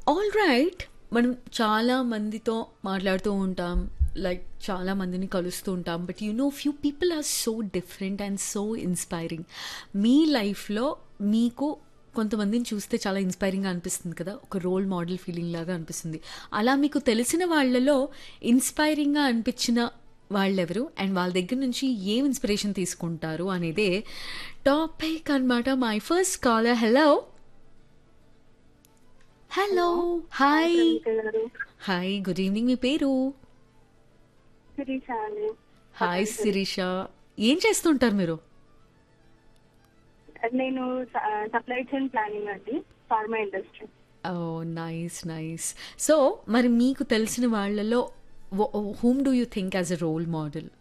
All right మనం చాలా మందితో మాట్లాడుతూ ఉంటాం లైక్ చాలా మందిని కలుస్తూ ఉంటాం but you know few people are so different and so inspiring మీ లైఫ్లో మీకు కొంతమందిని చూస్తే చాలా ఇన్స్పైరింగ్గా అనిపిస్తుంది కదా ఒక రోల్ మోడల్ ఫీలింగ్ లాగా అనిపిస్తుంది అలా మీకు తెలిసిన వాళ్ళలో ఇన్స్పైరింగ్గా అనిపించిన వాళ్ళెవరు అండ్ వాళ్ళ దగ్గర నుంచి ఏం ఇన్స్పిరేషన్ తీసుకుంటారు అనేదే టాపిక్ అనమాట my first caller hello hello hi గారు హాయ్ గుడ్ ఈవినింగ్ మీ పేరు శిరీష అండి హాయ్ శిరీష ఏం చేస్తుంటారు మీరు నేను సప్లై చైన్ ప్లానింగ్ అండి pharma industry oh nice nice so మరి మీకు తెలిసిన వాళ్ళలో whom do you think as a role model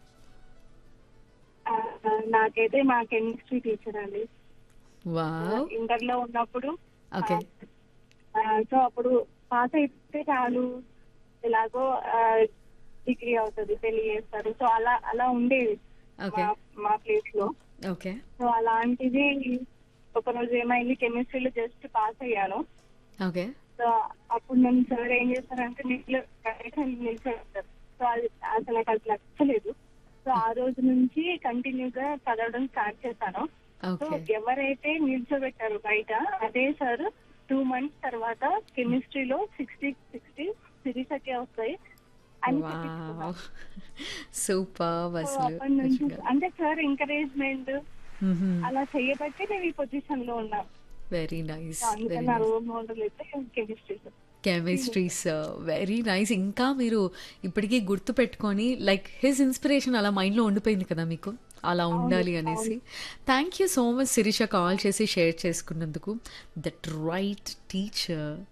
నాకైతే మా కెమిస్ట్రీ టీచర్ అండి వావ్ ఇంటర్ లో ఉన్నప్పుడు ఓకే సో అప్పుడు పాస్ అయితే చాలు ఎలాగో డిగ్రీ అవుతుంది పెళ్లి చేస్తారు సో అలా అలా ఉండేది ఓకే మా- మా ప్లేస్ లో ఓకే సో అలాంటిది ఒక రోజు ఏమైంది కెమిస్ట్రీలో జస్ట్ పాస్ అయ్యాను ఓకే సో అప్పుడు నన్ను సార్ ఏం చేస్తారంటే నిల్చో నిల్చోబెడతారు సో అది అసలు నాకు అది నచ్చలేదు సో ఆ రోజు నుంచి కంటిన్యూగా చదవడం స్టార్ట్ చేశాను సో ఓకే ఎవరైతే నిల్చోబెట్టారు బయట అదే సార్ టూ మంత్స్ తర్వాత కెమిస్ట్రీలో సిక్స్టీ సిక్స్టీ సిరీసకే వస్తాయి అని చెప్పించుకున్నాను. వావ్ సూపర్ సో అసలు అప్పటి నుంచి నిజంగా. అంటే సార్ ఎంకరేజ్మెంట్ మ్మ్. అలా చేయబట్టి నేను ఈ పొజిషన్ లో ఉన్నా వెరీ నైస్ సో అందుకని వెరీ నా నైస్ రోల్ మోడల్ అయితే chemistry sir chemistry sir very nice ఇంకా మీరు ఇప్పటికీ గుర్తు పెట్టుకొని లైక్ హిజ్ ఇన్స్పిరేషన్ అలా మైండ్లో ఉండిపోయింది కదా మీకు అలా ఉండాలి అనేసి thank you so much Sirisha call చేసి షేర్ చేసుకున్నందుకు దట్ రైట్ టీచర్